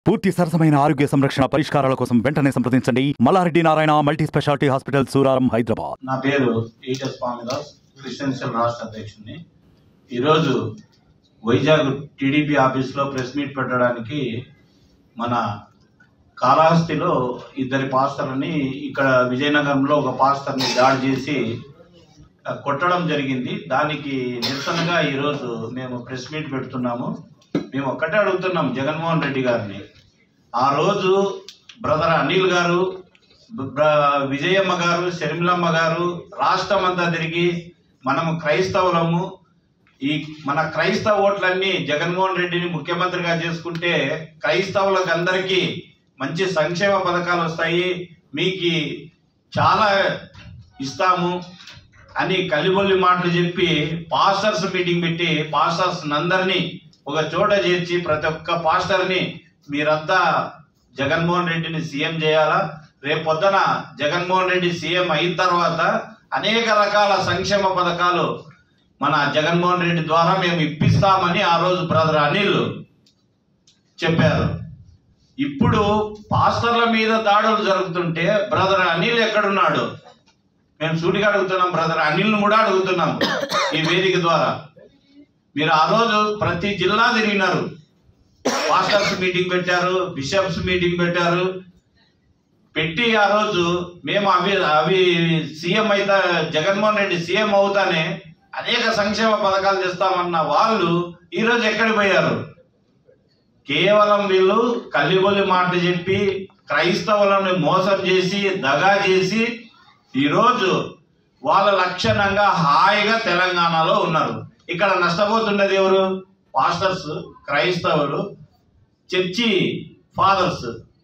పూర్తి సరసమైన ఆరోగ్య సంరక్షణ పరిష్కారాల కోసం వెంటనే సంప్రదించండి Mallareddy Narayana multispeciality hospital Suraram Hyderabad నా పేరు ఈట స్వామిదాస్ క్రిస్టియన్షియల్ రాష్ట్ర అధ్యక్షుడిని ఈరోజు వైజాగ్ టీడీపీ ఆఫీస్లో ప్రెస్ మీట్ పెట్టడానికి మన కాళహస్తిలో ఇద్దరి పాస్టర్ని ఇక్కడ విజయనగరంలో ఒక పాస్టర్ని దాడి చేసి ఆ, కొట్టడం జరిగింది దానికి నిరసనగా ఈరోజు మేము ప్రెస్ మీట్ పెడుతున్నాము మేము ఒక్కటే అడుగుతున్నాం జగన్మోహన్ రెడ్డి గారిని ఆ రోజు బ్రదర్ అనిల్ గారు బ్ర- విజయమ్మ గారు శర్మిలమ్మ గారు రాష్ట్రం అంతా తిరిగి మనము క్రైస్తవులము ఈ మన క్రైస్తవ ఓట్లన్నీ జగన్మోహన్ రెడ్డిని ముఖ్యమంత్రిగా చేసుకుంటే క్రైస్తవులకు అందరికీ మంచి సంక్షేమ పథకాలు వస్తాయి మీకు చాలా ఇస్తాము అని కలిబొల్లి మాటలు చెప్పి పాస్టర్స్ మీటింగ్ పెట్టి పాస్టర్స్ అందరినీ ఒక చోట చేర్చి ప్రతి ఒక్క పాస్టర్ని మీరంతా జగన్మోహన్ రెడ్డిని సీఎం చేయాలా రేపు పొద్దున జగన్మోహన్ రెడ్డి సీఎం అయిన తర్వాత అనేక రకాల సంక్షేమ పథకాలు మన జగన్మోహన్ రెడ్డి ద్వారా మేము ఇప్పిస్తామని ఆ రోజు బ్రదర్ అనిల్ చెప్పారు ఇప్పుడు పాస్టర్ల మీద దాడులు జరుగుతుంటే బ్రదర్ అనిల్ ఎక్కడున్నాడు మేము సూటిగా అడుగుతున్నాం బ్రదర్ అనిల్ను కూడా అడుగుతున్నాం ఈ వేదిక ద్వారా మీరు ఆ రోజు ప్రతి జిల్లా తిరిగినారు పాస్టర్స్ మీటింగ్ పెట్టారు బిషప్స్ మీటింగ్ పెట్టారు పెట్టి ఆ రోజు మేము అవి అవి సీఎం అయితే జగన్మోహన్ రెడ్డి సీఎం అవుతానే అనేక సంక్షేమ పథకాలు తెస్తామన్న వాళ్ళు ఈ రోజు ఎక్కడికి పోయారు కేవలం వీళ్ళు కల్లిబొల్లి మాటలు చెప్పి క్రైస్తవులను మోసం చేసి దగా చేసి ఈరోజు వాళ్ళ లక్షణంగా హాయిగా తెలంగాణలో ఉన్నారు ఇక్కడ నష్టపోతున్నది ఎవరు పాస్టర్స్ క్రైస్తవులు చర్చి ఫాదర్స్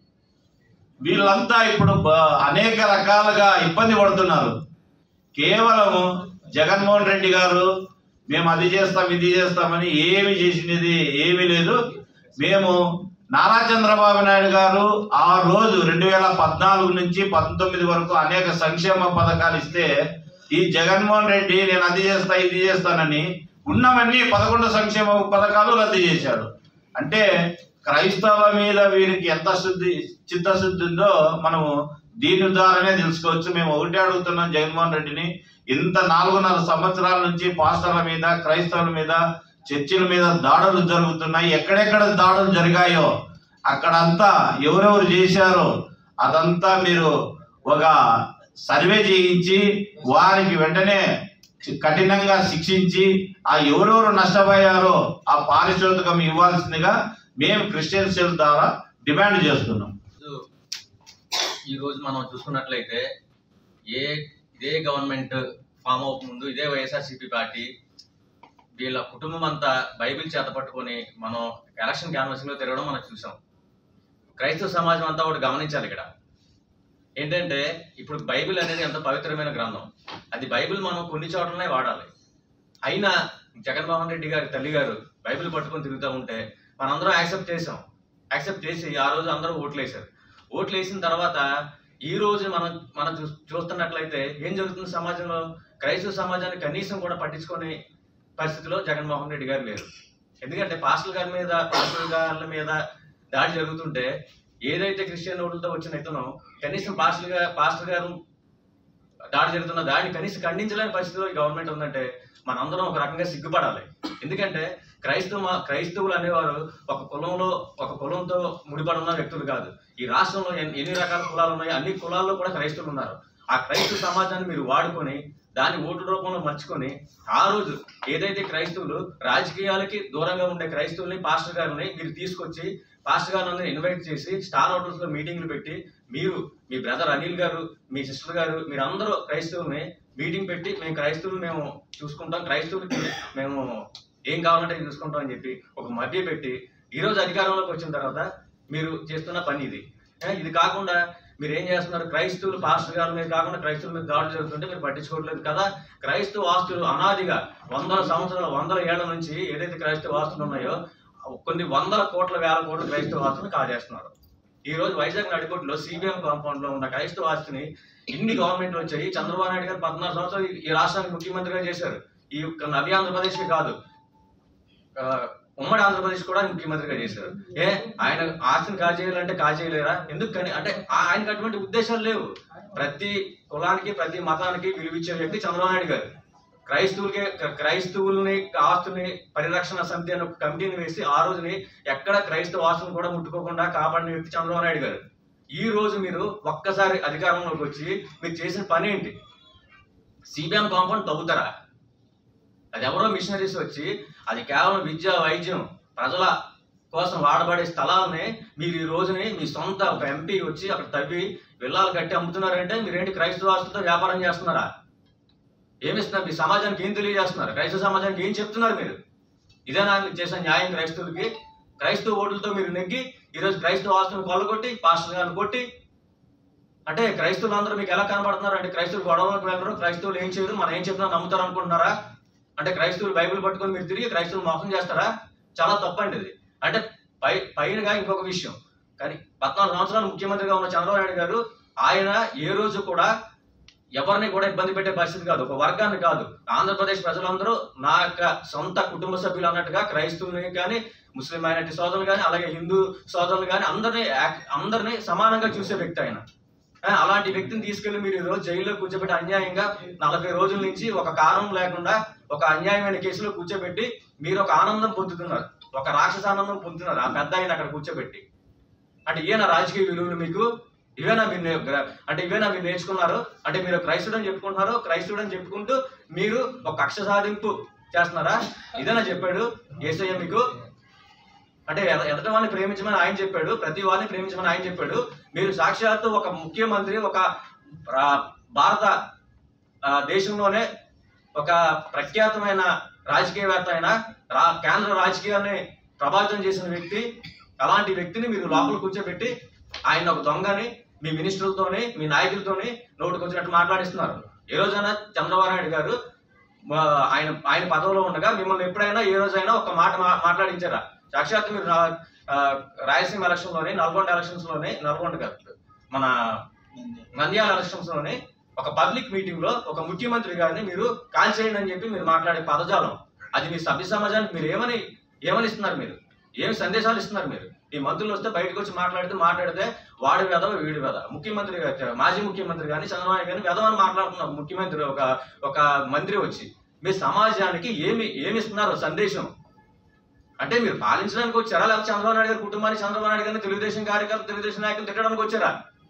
వీళ్ళంతా ఇప్పుడు బ- అనేక రకాలుగా ఇబ్బంది పడుతున్నారు కేవలము జగన్మోహన్ రెడ్డి గారు మేము అది చేస్తాం ఇది చేస్తామని ఏమి చేసినది ఏమీ లేదు మేము నారా చంద్రబాబు నాయుడు గారు ఆ రోజు రెండు వేల పద్నాలుగు నుంచి పంతొమ్మిది వరకు అనేక సంక్షేమ పథకాలు ఇస్తే ఈ జగన్మోహన్ రెడ్డి నేను అది చేస్తా ఇది చేస్తానని ఉన్నవన్నీ పదకొండు సంక్షేమ పథకాలు రద్దు చేశాడు అంటే క్రైస్తవుల మీద వీరికి ఎంత శుద్ధి చిత్తశుద్ధి ఉందో మనము దీని ద్వారానే తెలుసుకోవచ్చు మేము ఒకటే అడుగుతున్నాం జగన్మోహన్ రెడ్డిని ఇంత నాలుగున్నర సంవత్సరాల నుంచి పాస్టర్ల మీద క్రైస్తవుల మీద చర్చిల మీద దాడులు జరుగుతున్నాయి ఎక్కడెక్కడ దాడులు జరిగాయో అక్కడంతా ఎవరెవరు చేశారో అదంతా మీరు ఒక సర్వే చేయించి వారికి వెంటనే కఠినంగా శిక్షించి ఆ ఎవరెవరు నష్టపోయారో ఆ పారితోషికం ఇవ్వాల్సిందిగా మేము క్రిస్టియన్ సెల్ ద్వారా డిమాండ్ చేస్తున్నాం ఈరోజు ఈ రోజు మనం చూసుకున్నట్లయితే ఏ ఇదే గవర్నమెంట్ ఫామ్ అవ్వక ముందు ఇదే వైఎస్ఆర్సీపీ పార్టీ వీళ్ళ కుటుంబం అంతా బైబిల్ చేత పట్టుకొని మనం ఎలక్షన్ క్యాన్వాసింగ్ లో తిరగడం మనం చూసాం క్రైస్తవ సమాజం అంతా ఒకటి గమనించాలి ఇక్కడ ఏంటంటే ఇప్పుడు బైబిల్ అనేది ఎంత పవిత్రమైన గ్రంథం అది బైబిల్ మనం కొన్ని చోట్లనే వాడాలి అయినా జగన్మోహన్ రెడ్డి గారి తల్లి గారు బైబిల్ పట్టుకొని తిరుగుతూ ఉంటే మనందరం యాక్సెప్ట్ చేసాం యాక్సెప్ట్ చేసి ఆ రోజు అందరూ ఓట్లు వేశారు ఓట్లు వేసిన తర్వాత ఈ రోజు మనం మనం చూ చూస్తున్నట్లయితే ఏం జరుగుతుంది సమాజంలో క్రైస్తవ సమాజాన్ని కనీసం కూడా పట్టించుకొని పరిస్థితిలో జగన్మోహన్ రెడ్డి గారు లేరు ఎందుకంటే పాస్టల్ గారి మీద పాస్టల్ గారి మీద దాడి జరుగుతుంటే ఏదైతే క్రిస్టియన్ ఓట్లతో వచ్చిన ఇతను కనీసం పాస్టల్ గా పాస్టర్ గారు దాడి జరుగుతున్న దాడిని కనీసం ఖండించలేని పరిస్థితిలో ఈ గవర్నమెంట్ ఉందంటే మనందరం ఒక రకంగా సిగ్గుపడాలి ఎందుకంటే క్రైస్తవ క్రైస్తవులు అనేవారు ఒక కులంలో ఒక కులంతో ముడిపడి ఉన్న వ్యక్తులు కాదు ఈ రాష్ట్రంలో ఎన్ని ఎన్ని రకాల కులాలు ఉన్నాయి అన్ని కులాల్లో కూడా క్రైస్తవులు ఉన్నారు ఆ క్రైస్తవ సమాజాన్ని మీరు వాడుకొని దాన్ని ఓటు రూపంలో మర్చుకొని ఆ రోజు ఏదైతే క్రైస్తవులు రాజకీయాలకి దూరంగా ఉండే క్రైస్తవుల్ని పాస్టర్ గారిని మీరు తీసుకొచ్చి పాస్టర్ గారిని ఇన్వైట్ చేసి స్టార్ హోటల్స్ లో మీటింగ్లు పెట్టి మీరు మీ బ్రదర్ అనిల్ గారు మీ సిస్టర్ గారు మీరు అందరూ క్రైస్తవుల్ని మీటింగ్ పెట్టి మేము క్రైస్తవులు మేము చూసుకుంటాం క్రైస్తవులకి మేము ఏం కావాలంటే అది చూసుకుంటాం అని చెప్పి ఒక మభ్య పెట్టి ఈ రోజు అధికారంలోకి వచ్చిన తర్వాత మీరు చేస్తున్న పని ఇది ఏ, ఇది కాకుండా మీరు ఏం చేస్తున్నారు క్రైస్తవులు పాస్టర్ గారి మీద కాకుండా క్రైస్తవుల మీద దాడులు జరుగుతుంటే మీరు పట్టించుకోవట్లేదు కదా క్రైస్తవ ఆస్తులు అనాదిగా వందల సంవత్సరాల వందల ఏళ్ల నుంచి ఏదైతే క్రైస్తవ ఆస్తులు ఉన్నాయో కొన్ని వందల కోట్ల వేల కోట్ల క్రైస్తవ ఆస్తులను కాజేస్తున్నారు ఈ రోజు వైజాగ్ నడిపోట్లో సిబిఎం కాంపౌండ్ లో ఉన్న క్రైస్తవ ఆస్తిని ఇన్ని గవర్నమెంట్లు వచ్చాయి చంద్రబాబు నాయుడు గారు పద్నాలుగు సంవత్సరాలు ఈ- ఈ రాష్ట్రానికి ముఖ్యమంత్రిగా చేశారు ఈ యొక్క నవ్య ఆంధ్రప్రదేశ్ కాదు ఆ, ఉమ్మడి ఆంధ్రప్రదేశ్ కూడా ఆయన ముఖ్యమంత్రిగా చేశారు ఏ ఆయన ఆస్తిని కాజేయాలంటే కాజేయలేరా ఎందుకు కానీ అంటే ఆ- ఆయనకు అటువంటి ఉద్దేశాలు లేవు ప్రతి కులానికి ప్రతి మతానికి విలువిచ్చే వ్యక్తి చంద్రబాబు నాయుడు గారు క్రైస్తవులకి క్రైస్తవుల్ని ఆస్తుల్ని పరిరక్షణ సమితి అనే ఒక కమిటీని వేసి ఆ రోజుని ఎక్కడ క్రైస్తవ ఆస్తులను కూడా ముట్టుకోకుండా కాపాడిన వ్యక్తి చంద్రబాబు నాయుడు గారు ఈ రోజు మీరు ఒక్కసారి అధికారంలోకి వచ్చి మీరు చేసిన పని ఏంటి సిబిఎం కాంపౌండ్ తవ్వుతారా అది ఎవరో మిషనరీస్ వచ్చి అది కేవలం విద్య వైద్యం ప్రజల కోసం వాడబడే స్థలాలని మీరు ఈ రోజుని మీ సొంత ఒక ఎంపీ వచ్చి అక్కడ తవ్వి విల్లాలు కట్టి అమ్ముతున్నారంటే మీరేంటి క్రైస్తవ ఆస్తులతో వ్యాపారం చేస్తున్నారా ఏమిస్తున్నారు మీ సమాజానికి ఏం తెలియజేస్తున్నారు క్రైస్తవ సమాజానికి ఏం చెప్తున్నారు మీరు ఇదేనా మీరు చేసిన న్యాయం క్రైస్తవులకి క్రైస్తవ ఓట్లతో మీరు నెగ్గి ఈరోజు క్రైస్తవ ఆస్తులను కొల్లగొట్టి పాస్టర్ గారిని కొట్టి అంటే క్రైస్తవులు అందరూ మీకు ఎలా కనబడుతున్నారు అంటే క్రైస్తవులు గొడవలకు వెళ్ళరు క్రైస్తవులు ఏం చేయరు మనం ఏం చెప్పినా నమ్ముతారు అనుకుంటున్నారా అంటే క్రైస్తవులు బైబిల్ పట్టుకొని మీరు తిరిగి క్రైస్తవులు మోసం చేస్తారా చాలా తప్పండి ఇది అంటే పై పైనగా ఇంకొక విషయం కానీ పద్నాలుగు సంవత్సరాలు ముఖ్యమంత్రిగా ఉన్న చంద్రబాబు నాయుడు గారు ఆయన ఏ రోజు కూడా ఎవరిని కూడా ఇబ్బంది పెట్టే పరిస్థితి కాదు ఒక వర్గాన్ని కాదు ఆంధ్రప్రదేశ్ ప్రజలందరూ నా యొక్క సొంత కుటుంబ సభ్యులు అన్నట్టుగా క్రైస్తవుల్ని కానీ ముస్లిం మైనారిటీ సోదరులు కానీ అలాగే హిందూ సోదరులు కానీ అందరినీ యాక్- అందరినీ సమానంగా చూసే వ్యక్తి ఆయన ఆ, అలాంటి వ్యక్తిని తీసుకెళ్లి మీరు ఈరోజు జైల్లో కూర్చోబెట్టి అన్యాయంగా నలభై రోజుల నుంచి ఒక కారణం లేకుండా ఒక అన్యాయమైన కేసులో కూర్చోబెట్టి మీరు ఒక ఆనందం పొందుతున్నారు ఒక రాక్షస ఆనందం పొందుతున్నారు ఆ పెద్ద ఆయన అక్కడ కూర్చోబెట్టి అంటే ఈయన రాజకీయ విలువలు మీకు ఇవేనా మీరు నే- గ్ర- అంటే ఇవేనా మీరు నేర్చుకున్నారు అంటే మీరు క్రైస్తుడు అని చెప్పుకుంటున్నారు క్రైస్తుడు అని చెప్పుకుంటూ మీరు ఒక కక్ష సాధింపు చేస్తున్నారా ఇదేనా చెప్పాడు ఏసయ్య మీకు అంటే ఎద- ఎదటి వాడిని ప్రేమించమని ఆయన చెప్పాడు ప్రతి వారిని ప్రేమించమని ఆయన చెప్పాడు మీరు సాక్షాత్తు ఒక ముఖ్యమంత్రి ఒక ఆ, భారత ఆ, దేశంలోనే ఒక ప్రఖ్యాతమైన రాజకీయవేత్త అయిన రా కేంద్ర రాజకీయాన్ని ప్రభావితం చేసిన వ్యక్తి అలాంటి వ్యక్తిని మీరు లోపల కూర్చోబెట్టి ఆయన ఒక దొంగని మీ మినిస్టర్లతోని మీ నాయకులతోని నోటికి వచ్చినట్టు మాట్లాడిస్తున్నారు ఏ రోజైనా చంద్రబాబు నాయుడు గారు మా- ఆయన ఆయన పదవిలో ఉండగా మిమ్మల్ని ఎప్పుడైనా ఏ రోజైనా ఒక మాట మా- మాట్లాడించారా సాక్షాత్ మీరు రా- ఆ, రాయలసీమ ఎలక్షన్ లోని నల్గొండ ఎలక్షన్స్ లోని నల్గొండ కాదు మన నంద్యాల ఎలక్షన్స్ లోని ఒక పబ్లిక్ మీటింగ్ లో ఒక ముఖ్యమంత్రి గారిని మీరు కాల్చేయండి అని చెప్పి మీరు మాట్లాడే పదజాలం అది మీ సభ్య సమాజానికి మీరు ఏమని ఏమని ఇస్తున్నారు మీరు ఏమి సందేశాలు ఇస్తున్నారు మీరు ఈ మంత్రులు వస్తే బయటకు వచ్చి మాట్లాడితే మాట్లాడితే వాడి వెదవ వీడి వెద ముఖ్యమంత్రి గా- మాజీ ముఖ్యమంత్రి కానీ చంద్రబాబు గారిని వెదవని మాట్లాడుతున్నారు ముఖ్యమంత్రి ఒక ఒక మంత్రి వచ్చి మీ సమాజానికి ఏమి ఏమి ఇస్తున్నారు సందేశం అంటే మీరు పాలించడానికి వచ్చారా లేకపోతే చంద్రబాబు నాయుడు గారి కుటుంబాన్ని చంద్రబాబు నాయుడు గారిని తెలుగుదేశం కార్యకర్తలు తెలుగుదేశం నాయకులు తిట్టడానికి వచ్చారా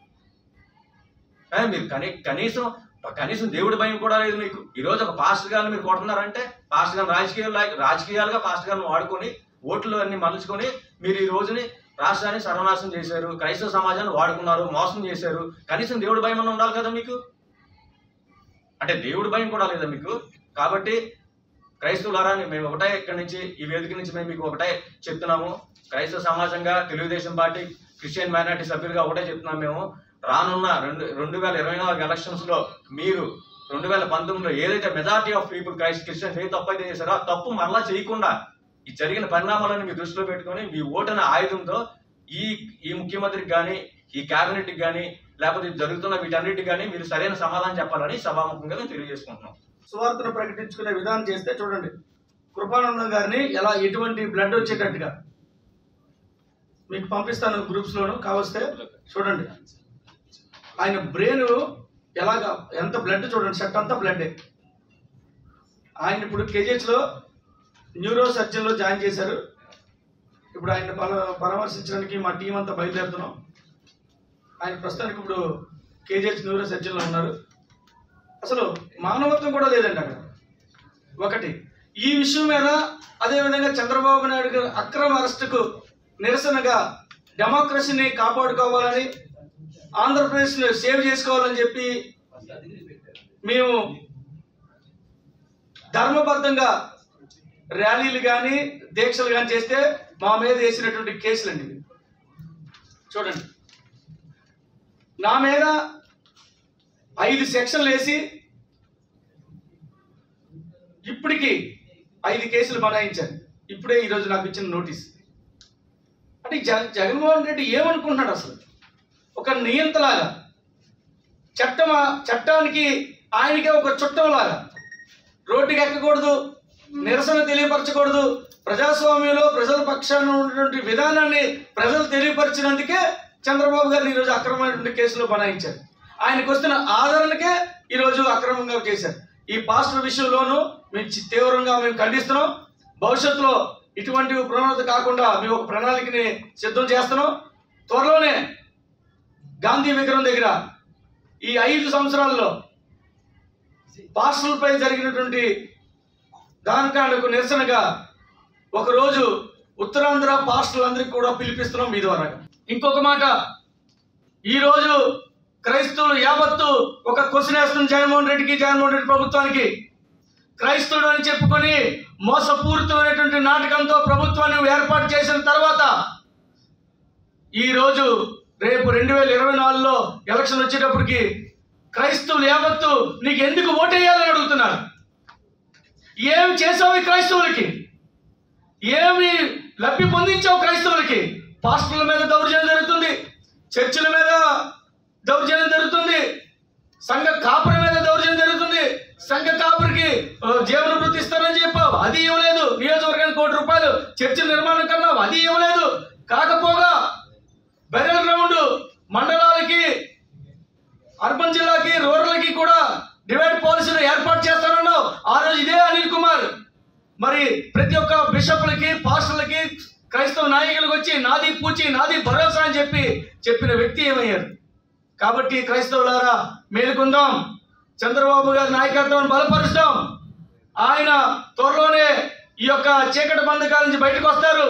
ఏ, మీరు కనీ కనీసం కనీసం దేవుడి భయం కూడా లేదు మీకు ఈ రోజు ఒక పాస్టర్ గారిని మీరు కొడుతున్నారంటే పాస్టర్ గారిని రాజకీయాలు రాజకీయాలుగా పాస్టర్ గారిని వాడుకొని ఓట్లు అన్ని మలుచుకొని మీరు ఈ రోజుని రాష్ట్రాన్ని సర్వనాశనం చేశారు క్రైస్తవ సమాజాన్ని వాడుకున్నారు మోసం చేశారు కనీసం దేవుడి భయం అన్న ఉండాలి కదా మీకు అంటే దేవుడి భయం కూడా లేదా మీకు కాబట్టి క్రైస్తవులారా మేము ఒకటే ఇక్కడి నుంచి ఈ వేదిక నుంచి మేము మీకు ఒకటే చెప్తున్నాము క్రైస్తవ సమాజంగా తెలుగుదేశం పార్టీ క్రిస్టియన్ మైనారిటీ సభ్యులుగా ఒకటే చెప్తున్నాం మేము రానున్న రెండు రెండు వేల ఇరవై నాలుగు ఎలక్షన్స్ లో మీరు రెండు వేల పంతొమ్మిదిలో ఏదైతే majority of people Christ Christians ఏ తప్పు అయితే చేశారో ఆ తప్పు మరలా చేయకుండా ఈ జరిగిన పరిణామాలను మీ దృష్టిలో పెట్టుకొని మీ ఓటన ఆయుధంతో ఈ ఈ ముఖ్యమంత్రికి కానీ ఈ కేబినెట్ కి కానీ లేకపోతే జరుగుతున్న వీటన్నిటికి కానీ మీరు సరైన సమాధానం చెప్పాలని సభాముఖంగా మేము తెలియజేసుకుంటున్నాం సువార్తను ప్రకటించుకునే విధానం చేస్తే చూడండి కృపానందం గారిని ఎలా ఎటువంటి బ్లడ్ వచ్చేటట్టుగా మీకు పంపిస్తాను గ్రూప్స్ లోను కావస్తే చూడండి ఆయన బ్రెయిన్ ఎలాగా ఎంత బ్లడ్ చూడండి సెట్ అంతా బ్లడ్ ఆయన ఇప్పుడు కేజీహెచ్ లో న్యూరో సర్జన్ లో జాయిన్ చేశారు ఇప్పుడు ఆయన పర పరామర్శించడానికి మా టీం అంతా బయలుదేరుతున్నాం ఆయన ప్రస్తుతానికి ఇప్పుడు కేజీహెచ్ న్యూరో సర్జన్ లో ఉన్నారు అసలు మానవత్వం కూడా లేదండి అక్కడ ఒకటి ఈ విషయం మీద అదేవిధంగా చంద్రబాబు నాయుడు గారి అక్రమ అరెస్టుకు నిరసనగా డెమోక్రసీని కాపాడుకోవాలని ఆంధ్రప్రదేశ్ని సేవ్ చేసుకోవాలని చెప్పి మేము ధర్మబద్ధంగా ర్యాలీలు కానీ దీక్షలు కానీ చేస్తే మా మీద వేసినటువంటి కేసులండి ఇవి. చూడండి నా మీద ఐదు సెక్షన్లు వేసి ఇప్పటికి ఐదు కేసులు బనాయించారు ఇప్పుడే ఈరోజు నాకు ఇచ్చిన నోటీస్ అంటే జగ జగన్మోహన్ రెడ్డి ఏమనుకుంటున్నాడు అసలు ఒక నియంతలాగా చట్టం చట్టానికి ఆయనకే ఒక చుట్టంలాగా రోడ్డుకి ఎక్కకూడదు నిరసన తెలియపరచకూడదు ప్రజాస్వామ్యంలో ప్రజల పక్షాన ఉన్నటువంటి విధానాన్ని ప్రజలు తెలియపరిచినందుకే చంద్రబాబు గారిని ఈరోజు అక్రమమైనటువంటి కేసులో బనాయించారు ఆయనకు వస్తున్న ఆదరణకే ఈరోజు అక్రమంగా చేశారు ఈ పాస్టర్ విషయంలోనూ మేము చి- తీవ్రంగా మేము ఖండిస్తున్నాం భవిష్యత్తులో ఇటువంటి ప్రవణత కాకుండా మేము ఒక ప్రణాళికని సిద్ధం చేస్తున్నాం త్వరలోనే గాంధీ విగ్రహం దగ్గర ఈ ఐదు సంవత్సరాల్లో పాస్టర్లపై జరిగినటువంటి దానకాండకు నిరసనగా ఒకరోజు ఉత్తరాంధ్ర పాస్టర్లందరికీ కూడా పిలిపిస్తున్నాం మీ ద్వారా ఇంకొక మాట ఈరోజు క్రైస్తవులు యావత్తు ఒక క్వశ్చన్ వేస్తుంది జగన్మోహన్ రెడ్డికి జగన్మోహన్ రెడ్డి ప్రభుత్వానికి క్రైస్తవుడు అని చెప్పుకొని మోసపూరితమైనటువంటి నాటకంతో ప్రభుత్వాన్ని ఏర్పాటు చేసిన తర్వాత ఈ రోజు రేపు రెండు వేల ఇరవై నాలుగులో ఎలక్షన్ వచ్చేటప్పటికి క్రైస్తవులు యావత్తు నీకు ఎందుకు ఓటేయాలని అడుగుతున్నారు ఏమి చేసావు ఈ క్రైస్తవులకి ఏమి లబ్ధి పొందించావు క్రైస్తవులకి పాస్టర్ల మీద దౌర్జన్యం జరుగుతుంది చర్చిల మీద దౌర్జన్యం జరుగుతుంది సంఘ కాపురి మీద దౌర్జన్యం జరుగుతుంది సంఘ కాపురికి ఆ, జీవన వృత్తి ఇస్తారని చెప్పావు అది ఇవ్వలేదు నియోజకవర్గానికి కోటి రూపాయలు చర్చి నిర్మాణం కన్నావు అది ఇవ్వలేదు కాకపోగా బెరల్ గ్రౌండ్ మండలాలకి అర్బన్ జిల్లాకి రూరల్కి కూడా డివైడ్ పాలసీలు ఏర్పాటు చేస్తానన్నావు ఆ రోజు ఇదే అనిల్ కుమార్ మరి ప్రతి ఒక్క బిషప్లకి పాస్టర్లకి క్రైస్తవ నాయకులకు వచ్చి నాది పూచి నాది భరోసా అని చెప్పి చెప్పిన వ్యక్తి ఏమయ్యారు కాబట్టి క్రైస్తవులారా మేలుకుందాం చంద్రబాబు గారి నాయకత్వాన్ని బలపరుస్తాం ఆయన త్వరలోనే ఈ యొక్క చీకటి బంధకాల నుంచి బయటకు వస్తారు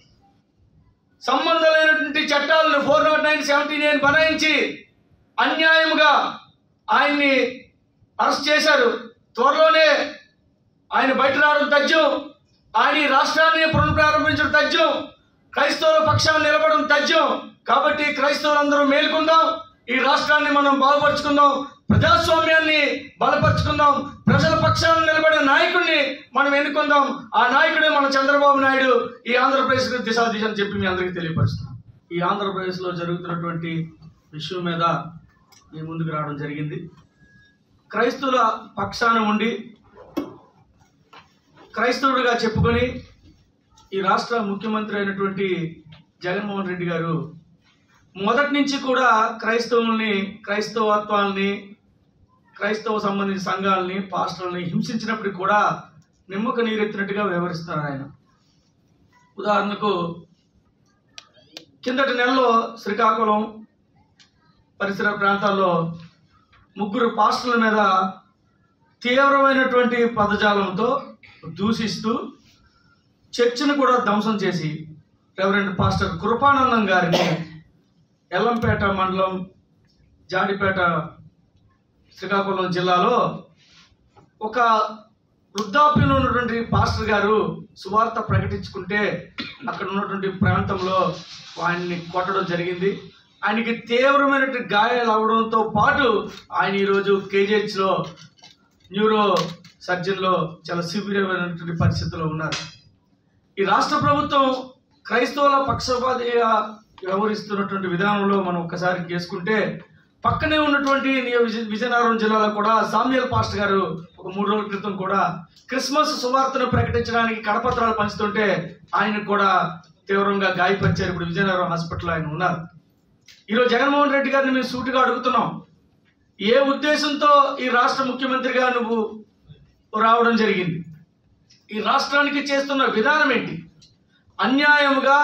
సంబంధం లేనటువంటి చట్టాలను four nought nine seventy nine బనాయించి అన్యాయముగా ఆయన్ని అరెస్ట్ చేశారు త్వరలోనే ఆయన బయట రావడం తథ్యం ఆయన ఈ రాష్ట్రాన్ని పునఃప్రారంభించడం తథ్యం క్రైస్తవుల పక్షాన్ని నిలబడడం తథ్యం కాబట్టి క్రైస్తవులందరూ మేలుకుందాం ఈ రాష్ట్రాన్ని మనం బాగుపరుచుకుందాం ప్రజాస్వామ్యాన్ని బలపరుచుకుందాం ప్రజల పక్షాన నిలబడే నాయకుడిని మనం ఎన్నుకుందాం ఆ నాయకుడే మన చంద్రబాబు నాయుడు ఈ ఆంధ్రప్రదేశ్ దిశాదిశ అని చెప్పి మీ అందరికీ తెలియపరుస్తున్నాం ఈ ఆంధ్రప్రదేశ్లో జరుగుతున్నటువంటి విషయం మీద మీ ముందుకు రావడం జరిగింది క్రైస్తవుల పక్షాన ఉండి క్రైస్తవుడిగా చెప్పుకొని ఈ రాష్ట్ర ముఖ్యమంత్రి అయినటువంటి జగన్మోహన్ రెడ్డి గారు మొదటి నుంచి కూడా క్రైస్తవుల్ని క్రైస్తవత్వాల్ని క్రైస్తవ సంబంధించిన సంఘాలని పాస్టర్లని హింసించినప్పటికీ కూడా నిమ్మక నీరెత్తినట్టుగా వ్యవహరిస్తున్నారు ఆయన ఉదాహరణకు కిందటి నెలలో శ్రీకాకుళం పరిసర ప్రాంతాల్లో ముగ్గురు పాస్టర్ల మీద తీవ్రమైనటువంటి పదజాలంతో దూషిస్తూ చర్చిని కూడా ధ్వంసం చేసి రెవరెండ్ పాస్టర్ కృపానందం గారిని ఎల్లంపేట మండలం జాడిపేట శ్రీకాకుళం జిల్లాలో ఒక వృద్ధాప్యంలో ఉన్నటువంటి పాస్టర్ గారు సువార్త ప్రకటించుకుంటే అక్కడ ఉన్నటువంటి ప్రాంతంలో ఆయన్ని కొట్టడం జరిగింది ఆయనకి తీవ్రమైనటువంటి గాయాలు అవడంతో పాటు ఆయన ఈరోజు కేజీహెచ్లో న్యూరో సర్జన్లో చాలా శిబిరమైనటువంటి పరిస్థితుల్లో ఉన్నారు ఈ రాష్ట్ర ప్రభుత్వం క్రైస్తవుల పక్షపాతిగా వ్యవహరిస్తున్నటువంటి విధానంలో మనం ఒక్కసారి చేసుకుంటే పక్కనే ఉన్నటువంటి నియ- విజయ- విజయనగరం జిల్లాలో కూడా సామ్యుయల్ పాస్ట్ గారు ఒక మూడు రోజుల క్రితం కూడా క్రిస్మస్ సువార్తను ప్రకటించడానికి కడపత్రాలు పంచుతుంటే ఆయన కూడా తీవ్రంగా గాయపరిచారు ఇప్పుడు విజయనగరం హాస్పిటల్ ఆయన ఉన్నారు ఈరోజు జగన్మోహన్ రెడ్డి గారిని మేము సూటిగా అడుగుతున్నాం ఏ ఉద్దేశంతో ఈ రాష్ట్ర ముఖ్యమంత్రిగా నువ్వు రావడం జరిగింది ఈ రాష్ట్రానికి చేస్తున్న విధానం ఏంటి అన్యాయముగా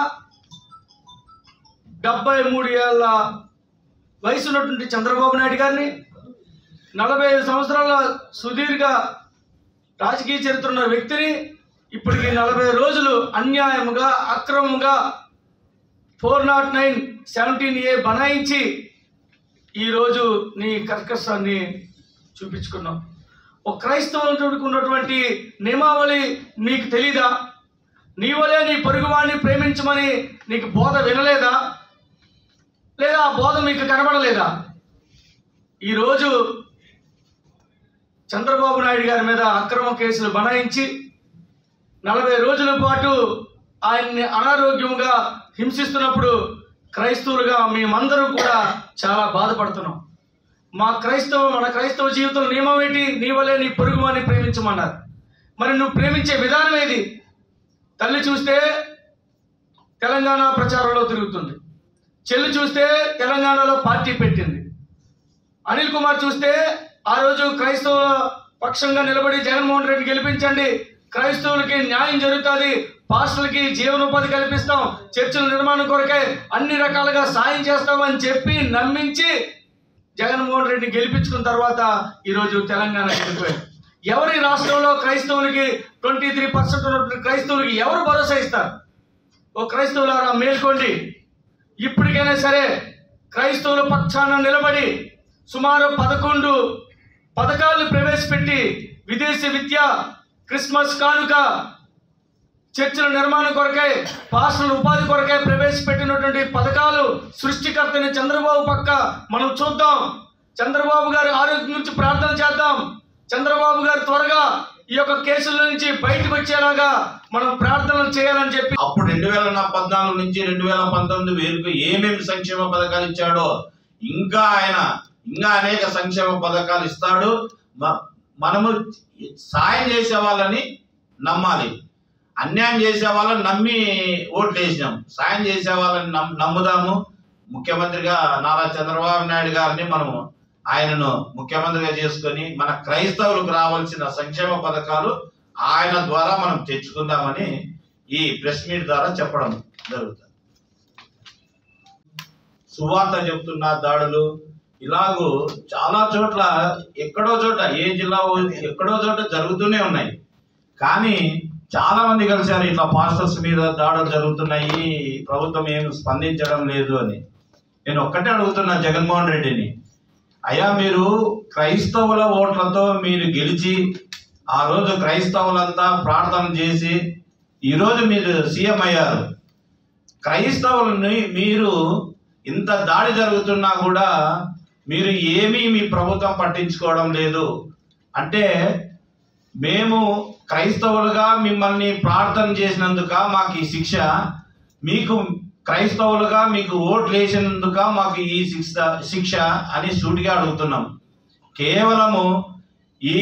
డెబ్బై మూడు ఏళ్ళ వయసు ఉన్నటువంటి చంద్రబాబు నాయుడు గారిని నలభై ఐదు సంవత్సరాల సుదీర్ఘ రాజకీయ చరిత్ర ఉన్న వ్యక్తిని ఇప్పటికి నలభై రోజులు అన్యాయముగా అక్రమంగా four nought nine seventeen A బనాయించి ఈరోజు నీ కర్కశాన్ని చూపించుకున్నాం ఒక క్రైస్తవుడికి ఉన్నటువంటి నియమావళి నీకు తెలీదా నీ వలే నీ పొరుగువాడిని ప్రేమించమని నీకు బోధ వినలేదా లేదా ఆ బోధ మీకు కనబడలేదా ఈరోజు చంద్రబాబు నాయుడు గారి మీద అక్రమ కేసులు బనాయించి నలభై రోజుల పాటు ఆయన్ని అనారోగ్యంగా హింసిస్తున్నప్పుడు క్రైస్తవులుగా మేమందరం కూడా చాలా బాధపడుతున్నాం మా క్రైస్తవ మన క్రైస్తవ జీవితంలో నియమం ఏంటి నీ వల్లే నీ పొరుగువాన్ని ప్రేమించమన్నారు మరి నువ్వు ప్రేమించే విధానం ఏది తల్లి చూస్తే తెలంగాణ ప్రచారంలో తిరుగుతుంది చెల్లి చూస్తే తెలంగాణలో పార్టీ పెట్టింది అనిల్ కుమార్ చూస్తే ఆ రోజు క్రైస్తవుల పక్షంగా నిలబడి జగన్మోహన్ రెడ్డి గెలిపించండి క్రైస్తవులకి న్యాయం జరుగుతుంది పాస్టర్లకి జీవనోపాధి కల్పిస్తాం చర్చిల నిర్మాణం కొరకే అన్ని రకాలుగా సాయం చేస్తామని చెప్పి నమ్మించి జగన్మోహన్ రెడ్డి గెలిపించుకున్న తర్వాత ఈరోజు తెలంగాణ వెళ్ళిపోయారు ఎవరి రాష్ట్రంలో క్రైస్తవులకి ట్వంటీ త్రీ పర్సెంట్ ఉన్నటువంటి క్రైస్తవులకి ఎవరు భరోసా ఇస్తారు ఓ క్రైస్తవులారా మేల్కోండి ఇప్పటికైనా సరే క్రైస్తవుల పక్షాన నిలబడి సుమారు పదకొండు పథకాలను ప్రవేశపెట్టి విదేశీ విద్య క్రిస్మస్ కానుక చర్చిల నిర్మాణం కొరకై పాస్టర్ల ఉపాధి కొరకై ప్రవేశపెట్టినటువంటి పథకాలు సృష్టికర్తని చంద్రబాబు పక్క మనం చూద్దాం చంద్రబాబు గారి ఆరోగ్యం గురించి ప్రార్థన చేద్దాం చంద్రబాబు గారు త్వరగా ఈ యొక్క కేసుల నుంచి బయటకు వచ్చేలాగా మనం ప్రార్థనలు చేయాలని చెప్పి అప్పుడు రెండు వేల పద్నాలుగు నుంచి రెండు వేల పంతొమ్మిది వేలకు ఏమేమి సంక్షేమ పథకాలు ఇచ్చాడో ఇంకా ఆయన ఇంకా అనేక సంక్షేమ పథకాలు ఇస్తాడు మ- మనము సాయం చేసే వాళ్ళని నమ్మాలి అన్యాయం చేసే వాళ్ళని నమ్మి ఓట్లు వేసినాం సాయం చేసే వాళ్ళని నమ్- నమ్ముదాము ముఖ్యమంత్రిగా నారా చంద్రబాబు నాయుడు గారిని మనము ఆయనను ముఖ్యమంత్రిగా చేసుకొని మన క్రైస్తవులకు రావాల్సిన సంక్షేమ పథకాలు ఆయన ద్వారా మనం తెచ్చుకుందామని ఈ ప్రెస్ మీట్ ద్వారా చెప్పడం జరుగుతుంది సువార్త చెప్తున్న దాడులు ఇలాగూ చాలా చోట్ల ఎక్కడో చోట ఏ జిల్లా ఓ- ఎక్కడో చోట జరుగుతూనే ఉన్నాయి కానీ చాలా మంది కలిశారు ఇట్లా పాస్టర్స్ మీద దాడులు జరుగుతున్నాయి ప్రభుత్వం ఏం స్పందించడం లేదు అని నేను ఒక్కటే అడుగుతున్నా జగన్మోహన్ రెడ్డిని అయ్యా మీరు క్రైస్తవుల ఓట్లతో మీరు గెలిచి ఆ రోజు క్రైస్తవులంతా ప్రార్థన చేసి ఈరోజు మీరు సీఎం అయ్యారు క్రైస్తవులని మీరు ఇంత దాడి జరుగుతున్నా కూడా మీరు ఏమీ మీ ప్రభుత్వం పట్టించుకోవడం లేదు అంటే మేము క్రైస్తవులుగా మిమ్మల్ని ప్రార్థన చేసినందుక మాకు ఈ శిక్ష మీకు క్రైస్తవులుగా మీకు ఓట్లు వేసినందుక మాకు ఈ శిక్ష శిక్ష అని సూటిగా అడుగుతున్నాం కేవలము ఈ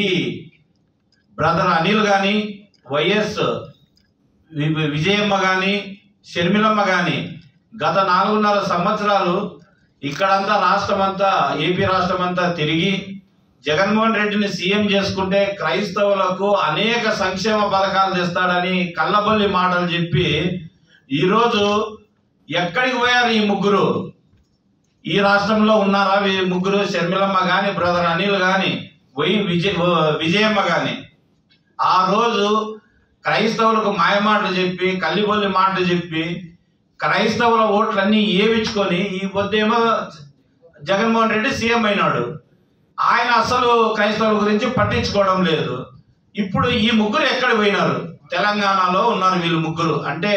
బ్రదర్ అనిల్ కానీ వైఎస్ వి- విజయమ్మ కానీ షర్మిలమ్మ కానీ గత నాలుగున్నర సంవత్సరాలు ఇక్కడంతా రాష్ట్రం అంతా ఏపీ రాష్ట్రం అంతా తిరిగి జగన్మోహన్ రెడ్డిని సీఎం చేసుకుంటే క్రైస్తవులకు అనేక సంక్షేమ పథకాలు తెస్తాడని కళ్ళబొల్లి మాటలు చెప్పి ఈరోజు ఎక్కడికి పోయారు ఈ ముగ్గురు ఈ రాష్ట్రంలో ఉన్నారా వీ- ముగ్గురు షర్మిలమ్మ గాని బ్రదర్ అనిల్ గాని వై విజయ్ విజయమ్మ గాని ఆ రోజు క్రైస్తవులకు మాయమాటలు చెప్పి కల్లిబొల్లి మాటలు చెప్పి క్రైస్తవుల ఓట్లన్నీ ఏవించుకొని ఈ పొద్దేమో జగన్మోహన్ రెడ్డి సీఎం అయినాడు ఆయన అసలు క్రైస్తవుల గురించి పట్టించుకోవడం లేదు ఇప్పుడు ఈ ముగ్గురు ఎక్కడ పోయినారు తెలంగాణలో ఉన్నారు వీళ్ళు ముగ్గురు అంటే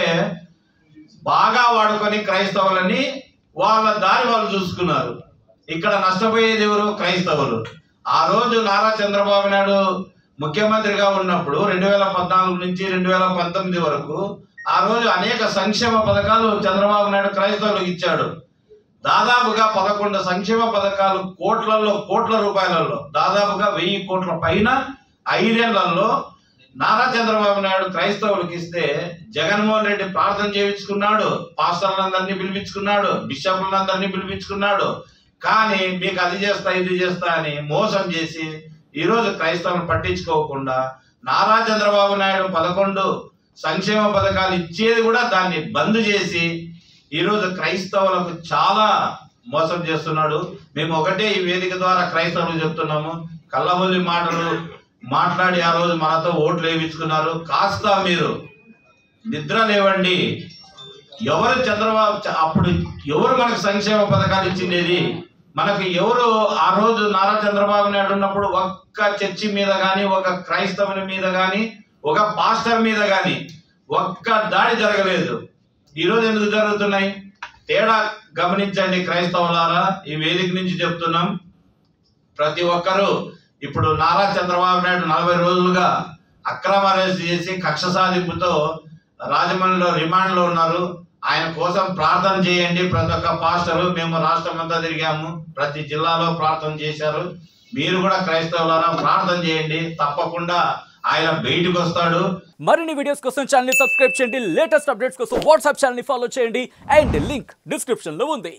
బాగా వాడుకొని క్రైస్తవులని వాళ్ళ దారి వాళ్ళు చూసుకున్నారు ఇక్కడ నష్టపోయేది ఎవరు క్రైస్తవులు ఆ రోజు నారా చంద్రబాబు నాయుడు ముఖ్యమంత్రిగా ఉన్నప్పుడు రెండు వేల పద్నాలుగు నుంచి రెండు వేల పంతొమ్మిది వరకు ఆ రోజు అనేక సంక్షేమ పథకాలు చంద్రబాబు నాయుడు క్రైస్తవులకు ఇచ్చాడు దాదాపుగా పదకొండు సంక్షేమ పథకాలు కోట్లలో కోట్ల రూపాయలలో దాదాపుగా వెయ్యి కోట్ల పైన ఐదేళ్లలో నారా చంద్రబాబు నాయుడు క్రైస్తవులకు ఇస్తే జగన్మోహన్ రెడ్డి ప్రార్థన చేయించుకున్నాడు పాస్టర్లందరినీ పిలిపించుకున్నాడు బిషప్లందరినీ పిలిపించుకున్నాడు కానీ మీకు అది చేస్తా ఇది చేస్తా అని మోసం చేసి ఈరోజు క్రైస్తవులను పట్టించుకోకుండా నారా చంద్రబాబు నాయుడు పదకొండు సంక్షేమ పథకాలు ఇచ్చేది కూడా దాన్ని బంద్ చేసి ఈరోజు క్రైస్తవులకు చాలా మోసం చేస్తున్నాడు మేము ఒకటే ఈ వేదిక ద్వారా క్రైస్తవులకు చెప్తున్నాము కళ్ళబొల్లి మాటలు మాట్లాడి ఆ రోజు మనతో ఓట్లు వేయించుకున్నారు కాస్త మీరు నిద్ర లేవండి ఎవరు చంద్రబాబు చ- అప్పుడు ఎవరు మనకు సంక్షేమ పథకాలు ఇచ్చిండేది మనకు ఎవరు ఆ రోజు నారా చంద్రబాబు నాయుడు ఉన్నప్పుడు ఒక్క చర్చి మీద కానీ ఒక క్రైస్తవుని మీద కానీ ఒక పాస్టర్ మీద కానీ ఒక్క దాడి జరగలేదు ఈ రోజు ఎందుకు జరుగుతున్నాయి తేడా గమనించండి క్రైస్తవులారా ఈ వేదిక నుంచి చెప్తున్నాం ప్రతి ఒక్కరూ ఇప్పుడు నారా చంద్రబాబు నాయుడు నలభై రోజులుగా అక్రమ అరెస్ట్ చేసి కక్ష సాధింపుతో రాజమండ్రిలో రిమాండ్ లో ఉన్నారు ఆయన కోసం ప్రార్థన చేయండి ప్రతి ఒక్క పాస్టరు మేము రాష్ట్రం అంతా తిరిగాము ప్రతి జిల్లాలో ప్రార్థన చేశారు మీరు కూడా క్రైస్తవులారా ప్రార్థన చేయండి తప్పకుండా ఆయన బయటకు వస్తాడు మరిన్ని వీడియోస్ కోసం ఛానల్ ని సబ్స్క్రైబ్ చేయండి లేటెస్ట్ అప్డేట్స్ కోసం వాట్సాప్ ఛానల్ ని ఫాలో చేయండి అండ్ లింక్ డిస్క్రిప్షన్ లో ఉంది